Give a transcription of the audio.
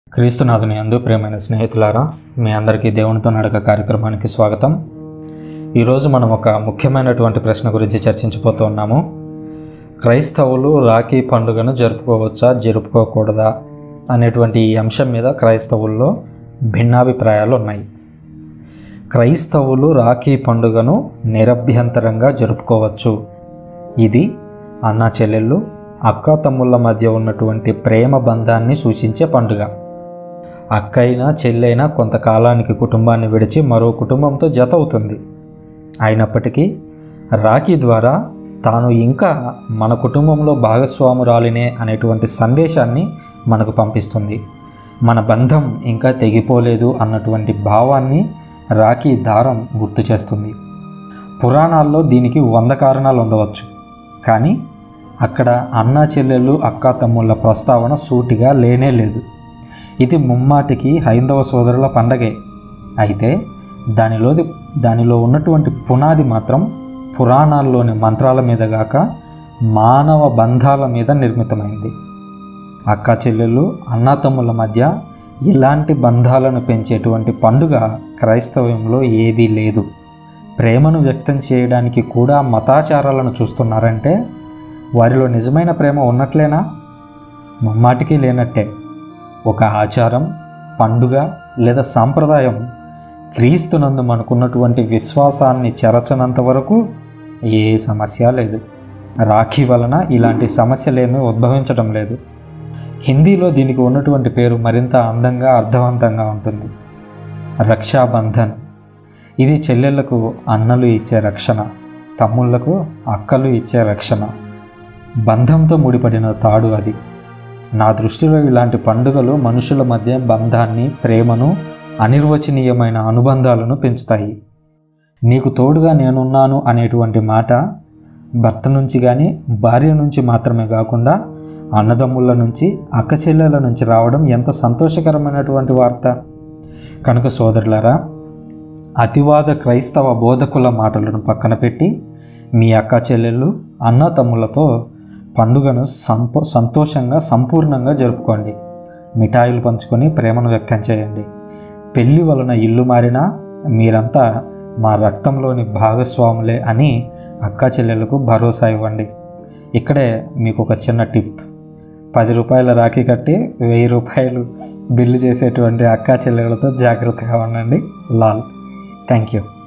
క్రీస్తునాథుని అందు ప్రేమైన స్నేహితులారా మీ అందరికీ దేవునితో నడక కార్యక్రమానికి స్వాగతం ఈరోజు మనం ఒక ముఖ్యమైనటువంటి ప్రశ్న గురించి చర్చించబోతూ ఉన్నాము క్రైస్తవులు రాఖీ పండుగను జరుపుకోవచ్చా జరుపుకోకూడదా అనేటువంటి ఈ అంశం మీద క్రైస్తవుల్లో భిన్నాభిప్రాయాలు ఉన్నాయి క్రైస్తవులు రాఖీ పండుగను నిరభ్యంతరంగా జరుపుకోవచ్చు ఇది అన్నా చెల్లెళ్ళు అక్క తమ్ముళ్ళ మధ్య ఉన్నటువంటి ప్రేమ బంధాన్ని సూచించే పండుగ అక్క అయినా చెల్లైనా కొంతకాలానికి కుటుంబాన్ని విడిచి మరో కుటుంబంతో జత అవుతుంది అయినప్పటికీ రాఖీ ద్వారా తాను ఇంకా మన కుటుంబంలో భాగస్వామురాలినే అనేటువంటి సందేశాన్ని మనకు పంపిస్తుంది మన బంధం ఇంకా తెగిపోలేదు అన్నటువంటి భావాన్ని రాఖీ దారం గుర్తు చేస్తుంది పురాణాల్లో దీనికి వంద కారణాలు ఉండవచ్చు కానీ అక్కడ అన్నా చెల్లెళ్ళు అక్క తమ్ముళ్ళ ప్రస్తావన సూటిగా లేనే లేదు ఇది ముమ్మాటికి హైందవ సోదరుల పండగే అయితే దానిలోది దానిలో ఉన్నటువంటి పునాది మాత్రం పురాణాల్లోని మంత్రాల మీద గాక మానవ బంధాల మీద నిర్మితమైంది అక్క చెల్లెళ్ళు అన్నాతమ్ముల మధ్య ఇలాంటి బంధాలను పెంచేటువంటి పండుగ క్రైస్తవ్యంలో ఏదీ లేదు ప్రేమను వ్యక్తం చేయడానికి కూడా మతాచారాలను చూస్తున్నారంటే వారిలో నిజమైన ప్రేమ ఉన్నట్లేనా ముమ్మాటికి లేనట్టే ఒక ఆచారం పండుగ లేదా సాంప్రదాయం క్రీస్తునందు మనకున్నటువంటి విశ్వాసాన్ని చెరచనంత వరకు ఏ సమస్య లేదు రాఖీ వలన ఇలాంటి సమస్యలేమీ ఉద్భవించడం లేదు హిందీలో దీనికి ఉన్నటువంటి పేరు మరింత అందంగా అర్థవంతంగా ఉంటుంది రక్షాబంధన్ ఇది చెల్లెళ్లకు అన్నలు ఇచ్చే రక్షణ తమ్ముళ్లకు అక్కలు ఇచ్చే రక్షణ బంధంతో ముడిపడిన తాడు అది నా దృష్టిలో ఇలాంటి పండుగలు మనుషుల మధ్య బంధాన్ని ప్రేమను అనిర్వచనీయమైన అనుబంధాలను పెంచుతాయి నీకు తోడుగా నేనున్నాను అనేటువంటి మాట భర్త నుంచి కానీ భార్య నుంచి మాత్రమే కాకుండా అన్నదమ్ముల నుంచి అక్క చెల్లెల నుంచి రావడం ఎంత సంతోషకరమైనటువంటి వార్త కనుక సోదరులారా అతివాద క్రైస్తవ బోధకుల మాటలను పక్కన పెట్టి మీ అక్క చెల్లెళ్ళు అన్న తమ్ములతో పండుగను సంపో సంతోషంగా సంపూర్ణంగా జరుపుకోండి మిఠాయిలు పంచుకొని ప్రేమను వ్యక్తం చేయండి పెళ్ళి వలన ఇల్లు మారినా మీరంతా మా రక్తంలోని భాగస్వాములే అని అక్క చెల్లెలకు భరోసా ఇవ్వండి ఇక్కడే మీకు ఒక చిన్న టిప్ పది రూపాయల రాఖీ కట్టి వెయ్యి రూపాయలు బిల్లు చేసేటువంటి అక్క చెల్లెలతో జాగ్రత్తగా ఉండండి లాల్ థ్యాంక్ యూ